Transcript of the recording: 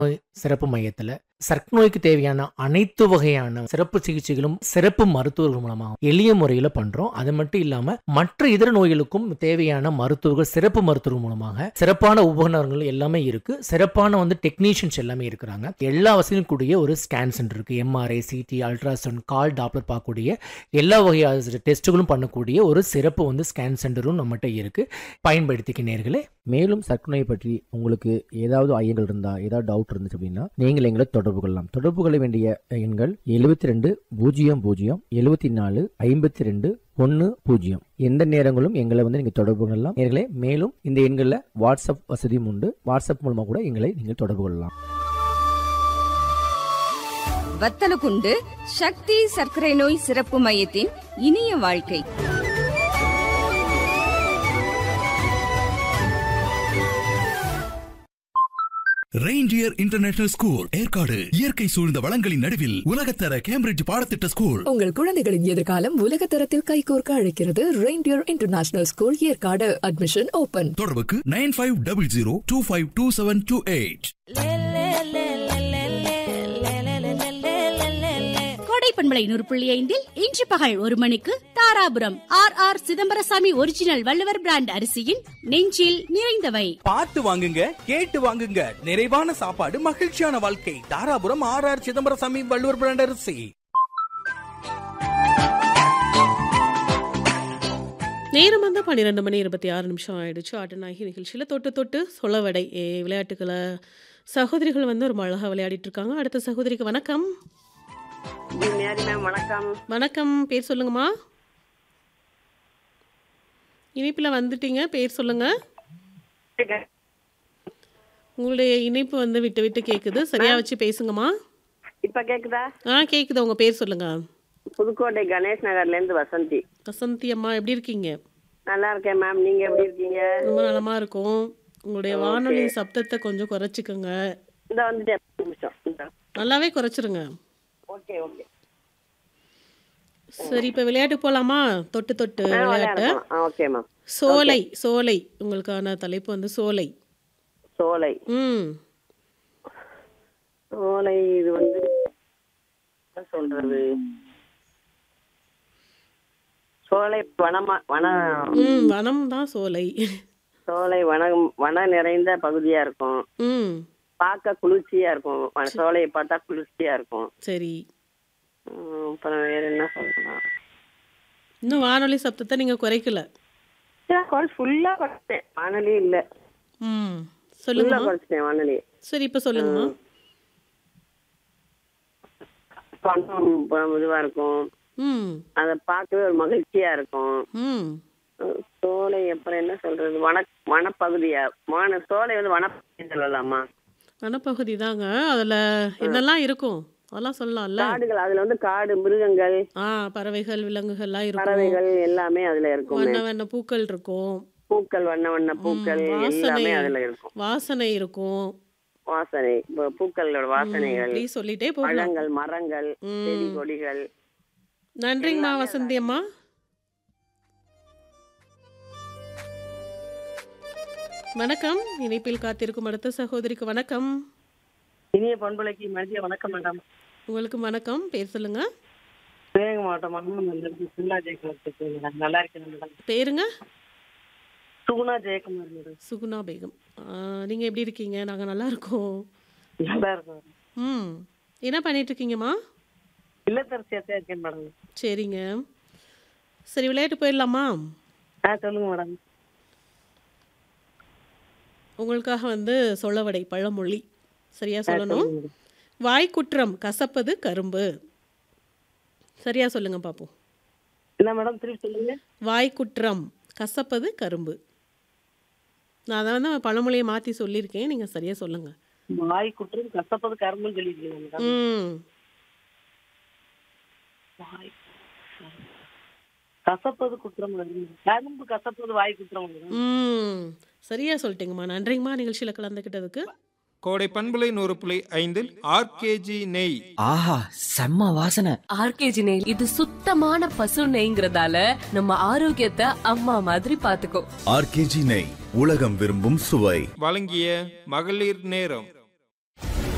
நோய் சிறப்பு மையத்துல சர்க் நோய்க்கு தேவையான அனைத்து வகையான சிறப்பு சிகிச்சைகளும் சிறப்பு மருத்துவர்கள் மூலமாக எளிய முறையில் பண்றோம் அது மட்டும் இல்லாம மற்ற இதர நோய்களுக்கும் தேவையான மருத்துவர்கள் சிறப்பு மருத்துவர்கள் மூலமாக சிறப்பான உபகரணங்கள் எல்லாமே இருக்கு சிறப்பான வந்து டெக்னீஷியன்ஸ் எல்லாமே இருக்கிறாங்க எல்லா வசதியும் கூடிய ஒரு ஸ்கேன் சென்டர் இருக்கு எம்ஆர்ஐ சிடி அல்ட்ராசவுண்ட் கால் டாப்லர் பார்க்கக்கூடிய எல்லா வகையான டெஸ்ட்டுகளும் பண்ணக்கூடிய ஒரு சிறப்பு வந்து ஸ்கேன் சென்டரும் நம்மகிட்ட இருக்கு பயன்படுத்திக்க நேர்களே மேலும் சர்க்கரை பற்றி உங்களுக்கு ஏதாவது ஐயங்கள் இருந்தா ஏதாவது டவுட் இருந்துச்சு அப்படின்னா நீங்கள் எங்களை தொடர்பு கொள்ளலாம் தொடர்பு கொள்ள வேண்டிய எண்கள் எழுபத்தி ரெண்டு பூஜ்ஜியம் பூஜ்ஜியம் எழுபத்தி நாலு ஐம்பத்தி ரெண்டு ஒன்று பூஜ்ஜியம் எந்த நேரங்களும் எங்களை வந்து நீங்கள் தொடர்பு கொள்ளலாம் நேர்களே மேலும் இந்த எண்களில் வாட்ஸ்அப் வசதியும் உண்டு வாட்ஸ்அப் மூலமாக கூட எங்களை நீங்கள் தொடர்பு கொள்ளலாம் வத்தலகுண்டு சக்தி சர்க்கரை நோய் சிறப்பு மையத்தின் இனிய வாழ்க்கை ரெயின்டியர் இன்டர்நேஷனல் ஸ்கூல் ஏற்காடு இயற்கை சூழ்ந்த வளங்களின் நடுவில் உலகத்தர கேம்பிரிட்ஜ் பாடத்திட்ட ஸ்கூல் உங்கள் குழந்தைகளின் எதிர்காலம் உலக தரத்தில் கைகோர்க்க அழைக்கிறது reindeer international school Yercaud admission open தொடர்புக்கு nine five double zero two five two seven two eight கோடை பண்பலை நூறு புள்ளி ஐந்தில் இன்று பகல் ஒரு மணிக்கு Dharapuram R R Chidambarasamy original Valluvar brand அரிசியின் நெஞ்சில் நிறைந்தவை பார்த்து வாங்குங்க கேட்டு வாங்குங்க நிறைவான சாப்பாடு மகிழ்ச்சியான வாழ்க்கை Dharapuram R R Chidambarasamy Valluvar brand அரிசி நேரம் வந்து பன்னிரெண்டு மணி இருபத்தி ஆறு நிமிஷம் ஆயிடுச்சு ஆட்டநாயகி நிகழ்ச்சியில் தொட்டு தொட்டு சொலவடை ஏ விளையாட்டுக்களை சகோதரிகள் வந்து ஒரு அழகா விளையாடிட்டு இருக்காங்க அடுத்த சகோதரிக்கு வணக்கம் மேரி மேம் வணக்கம் வணக்கம் பேர் சொல்லுங்கம்மா இனிப்பில் வந்துட்டீங்க பேர் சொல்லுங்க உங்களுடைய இணைப்பு வந்து விட்டு விட்டு கேட்குது சரியா வச்சு பேசுங்கம்மா இப்ப கேக்குதா ஆ கேட்குது உங்க பேர் சொல்லுங்க புதுக்கோட்டை கணேஷ் நகர்ல இருந்து வசந்தி வசந்தி அம்மா எப்படி இருக்கீங்க நல்லா இருக்கேன் மேம் நீங்க எப்படி இருக்கீங்க ரொம்ப நலமா இருக்கும் உங்களுடைய வானொலி சப்தத்தை கொஞ்சம் குறைச்சிக்கோங்க இந்த வந்துட்டேன் ஒரு நிமிஷம் இந்த. நல்லாவே குறைச்சிருங்க ஓகே ஓகே சரி இப்போ விளையாட்டு போலாமா தொட்டு தொட்டு ஆ, விளையாட்டு விளையாடலாம். ஆ, ஓகே மேம் சோலை சோலை உங்களுக்கான தலைப்பு வந்து சோலை சோலை ம் சோலை இது வந்து என்ன சொல்றது சோலை வனமா வன ம் வனம் தான் சோலை சோலை வனம் வன நிறைந்த பகுதியா இருக்கும் ம் பார்க்க குளிர்ச்சியா இருக்கும் வ- சோலையை பார்த்தா குளிர்ச்சியா இருக்கும் சரி ம், அப்புறம் வேற என்ன சொல்லலாம் இன்னும் வானொலி சப்தத்தை நீங்கள் குறைக்கல ஃபுல்லா குறைச்சிட்டேன் வானொலி இல்ல ம் ஃபுல்லா சொல்லுங்கம்மா குறைச்சிட்டேன் வானொலி சரி இப்போ சொல்லுங்கம்மா பணம் ப- இதுவா இருக்கும் ம் அதை பார்க்கவே ஒரு மகிழ்ச்சியா இருக்கும் ம் அஹ் சோலை அப்புறம் என்ன சொல்றது வன வனப்பகுதியா வன சோலை வந்து வனப்பகுதி சொல்லலாமா வனப்பகுதி தாங்க அதில் என்னெல்லாம் இருக்கும் அதெல்லாம் சொல்லலாம்ல காடுகள் அதுல வந்து காடு மிருகங்கள் ஆ பறவைகள் விலங்குகள்லாம் இருக்கும் பறவைகள் எல்லாமே அதுல இருக்கும் வண்ண வண்ண பூக்கள் இருக்கும் பூக்கள் வண்ண வண்ண பூக்கள் வாசனை எல்லாமே அதுல இருக்கும் வாசனை இருக்கும் வாசனை பூ- பூக்களோட வாசனைகள் இப்படி சொல்லிட்டே போகலாம் பழங்கள் மரங்கள் ம். செடி கொடிகள் நன்றிங்கம்மா வசந்தி அம்மா வணக்கம் இணைப்பில் காத்திருக்கும் அடுத்த சகோதரிக்கு வணக்கம் இனிய பண்புலைக்கு மதிய வணக்கம் மேடம் உங்களுக்கு வணக்கம் பேர் சொல்லுங்க சிவகங்கை மாவட்டம் மன்னமங்கலம் சுகுணா ஜெயக்குமார் மேடம் நல்லா இருக்கேன் மேடம் பேருங்க சுகுணா ஜெயக்குமார் மேடம் சுகுணா பேகம் ஆ, நீங்க எப்படி இருக்கீங்க நாங்க நல்லா இருக்கோம் நல்லா இருக்கும் ம் என்ன பண்ணிட்டு இருக்கீங்கம்மா இல்லத்தரசியாத்தான் இருக்கேன் மேடம் சரிங்க சரி விளையாட்டு போயிடலாமா ஆ சொல்லுங்க மேடம் உங்களுக்காக வந்து சொல்லவடை பழமொழி சரியா சொல்லணும் வாய்க்குற்றம் கசப்பது கரும்பு சரியா சொல்லுங்க பாப்போம் என்ன மேடம் திருப்பி சொல்லுங்க வாய்க்குற்றம் கசப்பது கரும்பு நான் அதை வந்து பழமொழியை மாற்றி சொல்லியிருக்கேன் நீங்கள் சரியாக சொல்லுங்கள் வாய் குற்றம் கசப்பது கரும்புன்னு சொல்லிருக்கீங்க மேடம் ம் வாய் கசப்பது குற்றம் மேடம். கரும்பு கசப்பது வாய் குற்றம் மேடம். ம் சரியா சொல்லிட்டீங்கம்மா நன்றிங்கம்மா நிகழ்ச்சியில் கலந்துக்கிட்டதுக்கு கோடை பண்புலை நூறு புள்ளி ஐந்தில் ஆர்கேஜி நெய் ஆஹா செம்ம வாசனை ஆர்கேஜி நெய் இது சுத்தமான பசு நெய்ங்கிறதால நம்ம ஆரோக்கியத்தை அம்மா மாதிரி பாத்துக்கோ ஆர்கேஜி நெய் உலகம் விரும்பும் சுவை வழங்கிய மகளிர் நேரம்